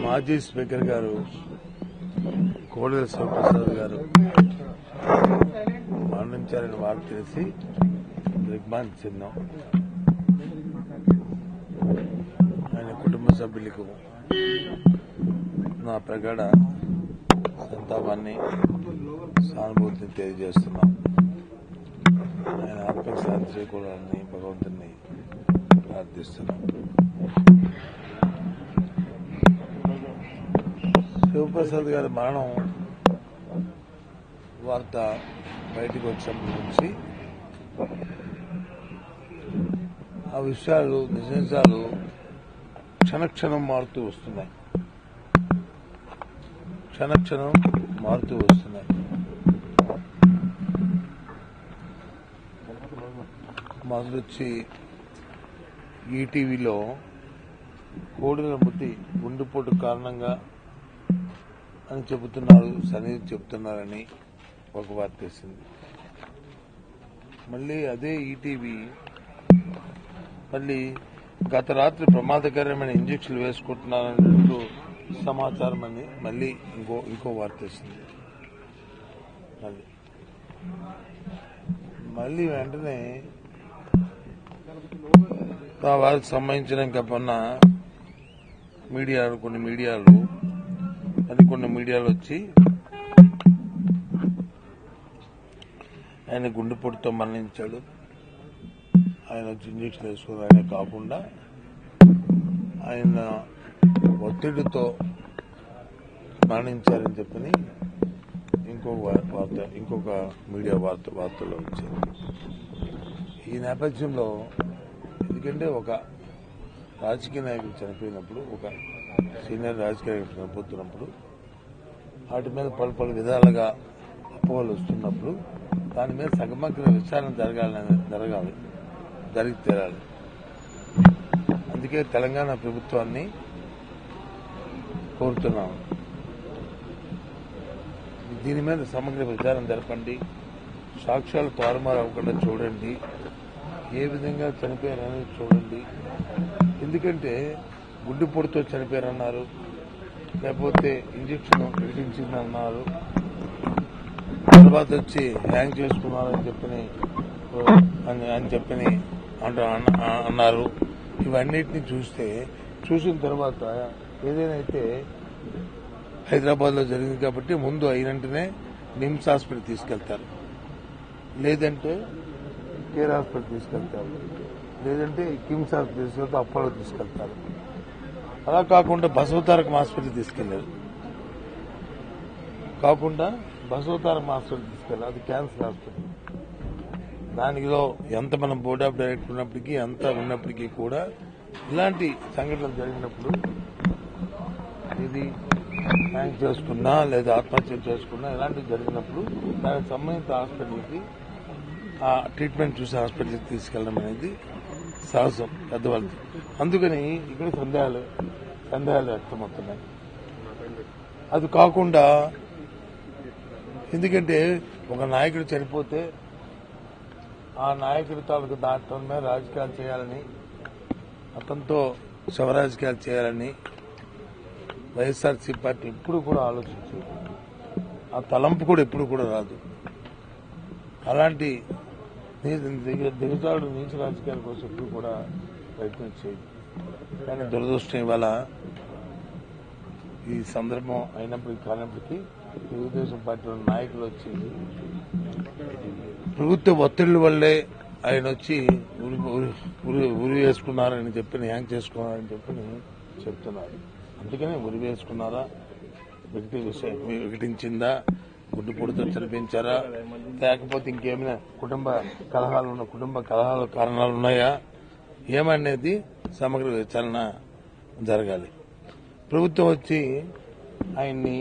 మాజీ స్పీకర్ గారు కోడెల శివప్రసాద్ గారు మరణించారని వార్త తెలిసి దిగ్భ్రాంతి చెందాం ఆయన కుటుంబ సభ్యులకు నా ప్రగాఢ సంతాపాన్ని సానుభూతిని తెలియజేస్తున్నాం ఆయన ఆత్మకు శాంతి చేకూరాలని భగవంతుని ప్రార్థిస్తున్నాం శివప్రసాద్ గారి మరణం వార్త బయటకు వచ్చినప్పటి నుంచి ఆ విషయాలు నిజ నిజాలు క్షణక్షణం మారుతూ వస్తున్నాయి క్షణక్షణం మారుతూ వస్తున్నాయి మొదలొచ్చి ఈటీవీలో కోడిన మృతి గుండెపోటు కారణంగా అని చెబుతున్నారు సనీల్ చెబుతున్నారని ఒక వార్త వేసింది మళ్ళీ అదే ఈటీవీ మళ్ళీ గత రాత్రి ప్రమాదకరమైన ఇంజక్షన్లు వేసుకుంటున్నారంటూ సమాచారం అని మళ్ళీ ఇంకో ఇంకో వార్త వేసింది మళ్ళీ మళ్ళీ వెంటనే ఆ వారికి సంబంధించిన ఇంకా మొన్న మీడియాలు కొన్ని మీడియాలు అది కొన్ని మీడియాలు వచ్చి ఆయన గుండెపోటుతో మరణించాడు ఆయన వచ్చి ఇంజక్షన్ వేసుకుని ఆయన కాకుండా ఆయన ఒత్తిడితో మరణించారని చెప్పని ఇంకొక వా- వార్త ఇంకొక మీడియా వార్త వార్తలో వచ్చింది ఈ నేపథ్యంలో ఎందుకంటే ఒక రాజకీయ నాయకుడు చనిపోయినప్పుడు ఒక సీనియర్ రాజకీయ నాయకుడు చనిపోతున్నప్పుడు వాటి మీద పలు పలు విధాలుగా అపోహలు వస్తున్నప్పుడు దాని మీద సగమగ్న విచారణ జరగాలని జరగాలి జరిగి తీరాలి అందుకే తెలంగాణ ప్రభుత్వాన్ని కోరుతున్నాము దీని మీద సమగ్ర విచారణ జరపండి సాక్ష్యాలు తారుమారు అవ్వకుండా చూడండి ఏ విధంగా చనిపోయారనేది చూడండి ఎందుకంటే గుడ్డిపొడితో చనిపోయారన్నారు లేకపోతే ఇంజక్షన్ విడిపించిందన్నారు తర్వాత వచ్చి హ్యాంగ్ చేసుకున్నారని చెప్పని అని అని చెప్పని అంట అన్న- అన్నారు ఇవన్నిటిని చూస్తే చూసిన తర్వాత ఏదైనా అయితే హైదరాబాద్ లో జరిగింది కాబట్టి ముందు అయినంటనే నిమ్స్ హాస్పిటల్ తీసుకెళ్తారు లేదంటే కేర్ హాస్పిటల్ తీసుకెళ్తారు లేదంటే కిమ్స్ హాస్పిటల్ తీసుకెళ్తే అప్పోలో తీసుకెళ్తారు అలా కాకుండా బసవతారకం హాస్పిటల్ తీసుకెళ్లారు కాకుండా బసవతారకం హాస్పిటల్ తీసుకెళ్ళారు అది క్యాన్సర్ హాస్పిటల్ దానిలో ఎంత మనం బోర్డ్ ఆఫ్ డైరెక్టర్ ఉన్నప్పటికీ ఎంత ఉన్నప్పటికీ కూడా ఇలాంటి సంఘటనలు జరిగినప్పుడు ఇది హ్యాంగ్ చేసుకున్నా లేదా ఆత్మహత్య చేసుకున్నా ఇలాంటివి జరిగినప్పుడు దానికి సంబంధిత హాస్పిటల్కి ఆ ట్రీట్మెంట్ చూసే హాస్పిటల్కి తీసుకెళ్ళడం అనేది సహజం పెద్దవాళ్ళది అందుకని ఇక్కడ సందేహాలు సందేహాలు వ్యక్తమవుతున్నాయి అది కాకుండా ఎందుకంటే ఒక నాయకుడు చనిపోతే ఆ నాయకుడి తాలూకు దాంట్లో మీద రాజకీయాలు చేయాలని అతనితో శవ రాజకీయాలు చేయాలని వైఎస్ఆర్సీ పార్టీ ఎప్పుడు కూడా ఆలోచించదు ఆ తలంపు కూడా ఎప్పుడు కూడా రాదు అలాంటి నీ- దిగ- దిగజాడు నీచ రాజకీయాల కోసం ఎప్పుడు కూడా ప్రయత్నం చేయదు కానీ దురదృష్టం ఇవాళ ఈ సందర్భం అయినప్పటికీ కానప్పటికీ తెలుగుదేశం పార్టీలో నాయకులు వచ్చి ప్రభుత్వ ఒత్తిళ్ల వల్లే ఆయన వచ్చి ఉరి ఉరి- ఉరి ఉరి వేసుకున్నారని చెప్పి హ్యాంగ్ చేసుకున్నారని చెప్పి చెప్తున్నారు అందుకనే ఉరి వేసుకున్నారా వ్యక్తి విష- వికటించిందా గుడ్డు పొడితో చనిపించారా లేకపోతే ఇంకేమైనా కుటుంబ కలహాలు ఉన్న కుటుంబ కలహాల కారణాలు ఉన్నాయా ఏమనేది సమగ్ర విచారణ జరగాలి ప్రభుత్వం వచ్చి ఆయన్ని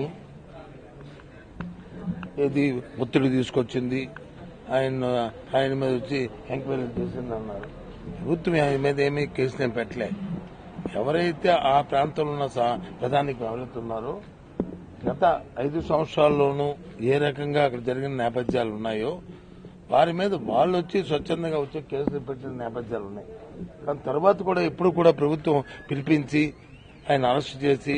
ఏది ఒత్తిడి తీసుకొచ్చింది ఆయన ఆయన మీద వచ్చి ఎంక్వైరీ చేసింది అన్నారు ప్రభుత్వం ఆయన మీద ఏమీ కేసులు ఏం పెట్టలే ఎవరైతే ఆ ప్రాంతంలో ఉన్న సా- ప్రధానికి ఎవరైతే ఉన్నారో గత ఐదు సంవత్సరాల్లోనూ ఏ రకంగా అక్కడ జరిగిన నేపథ్యాలు ఉన్నాయో వారి మీద వాళ్ళు వచ్చి స్వచ్ఛందంగా వచ్చి కేసులు పెట్టిన నేపథ్యాలు ఉన్నాయి కానీ తర్వాత కూడా ఎప్పుడు కూడా ప్రభుత్వం పిలిపించి ఆయన అరెస్ట్ చేసి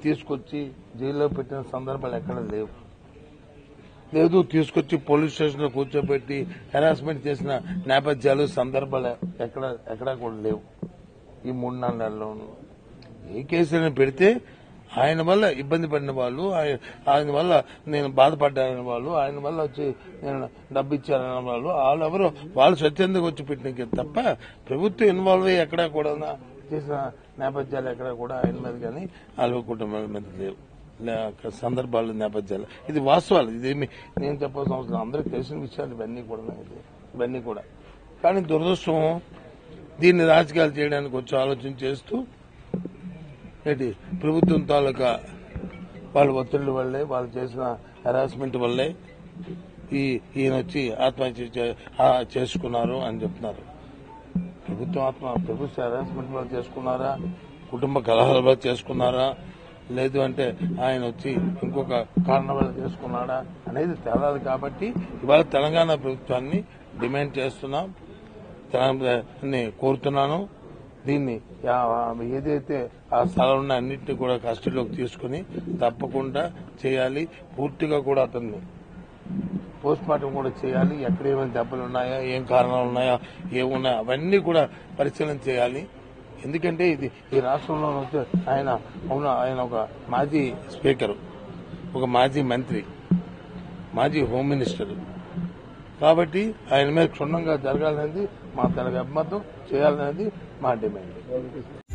తీసుకొచ్చి జైల్లో పెట్టిన సందర్భాలు ఎక్కడ లేవు లేదు తీసుకొచ్చి పోలీస్ స్టేషన్ లో కూర్చోబెట్టి హెరాస్మెంట్ చేసిన నేపథ్యాలు సందర్భాలు ఎక్కడ ఎక్కడా కూడా లేవు ఈ మూడు నాలుగు నెలల్లోనూ ఏ కేసులను పెడితే ఆయన వల్ల ఇబ్బంది పడిన వాళ్ళు ఆయ- ఆయన వల్ల నేను బాధపడ్డానని వాళ్ళు ఆయన వల్ల వచ్చి నేను డబ్బు ఇచ్చానన్న వాళ్ళు వాళ్ళెవరో వాళ్ళు స్వచ్ఛందంగా వచ్చి పెట్టిన తప్ప ప్రభుత్వం ఇన్వాల్వ్ అయ్యి ఎక్కడా కూడా చేసిన నేపథ్యాలు ఎక్కడా కూడా ఆయన మీద కానీ వాళ్ళ కుటుంబాల మీద లేవు లే- సందర్భాలు నేపథ్యాలు ఇది వాస్తవాలు ఇదేమి నేను చెప్పాల్సిన అవసరం అందరికీ తెలిసిన విషయాలు ఇవన్నీ కూడా ఇది ఇవన్నీ కూడా కానీ దురదృష్టం దీన్ని రాజకీయాలు చేయడానికి వచ్చి ఆలోచన చేస్తూ ఏంటి ప్రభుత్వం తాలూకా వాళ్ళ ఒత్తిళ్ల వల్లే వాళ్ళు చేసిన హెరాస్మెంట్ వల్లే ఈ ఈయన వచ్చి ఆత్మహత్య చే- ఆ చేసుకున్నారు అని చెప్తున్నారు ప్రభుత్వం ఆత్మ ప్రభుత్వ హెరాస్మెంట్ వల్ల చేసుకున్నారా కుటుంబ కలహాల వల్ల చేసుకున్నారా లేదు అంటే ఆయన వచ్చి ఇంకొక కారణం వల్ల చేసుకున్నాడా అనేది తేలాలి కాబట్టి ఇవాళ తెలంగాణ ప్రభుత్వాన్ని డిమాండ్ చేస్తున్నాం తెలంగాణని కోరుతున్నాను దీన్ని యా- ఏదైతే ఆ స్థలం ఉన్న అన్నింటినీ కూడా కస్టడీలోకి తీసుకుని తప్పకుండా చేయాలి పూర్తిగా కూడా అతన్ని పోస్ట్ మార్టం కూడా చేయాలి ఎక్కడ ఏమైనా దెబ్బలు ఉన్నాయా ఏం కారణాలు ఉన్నాయా ఏమున్నాయా అవన్నీ కూడా పరిశీలన చేయాలి ఎందుకంటే ఇది ఈ రాష్ట్రంలో వచ్చే ఆయన అవును ఆయన ఒక మాజీ స్పీకర్ ఒక మాజీ మంత్రి మాజీ హోమ్ మినిస్టర్ కాబట్టి ఆయన మీద క్షుణ్ణంగా జరగాలనేది మా తెలగ అభిమతం చేయాలనేది మా డిమాండ్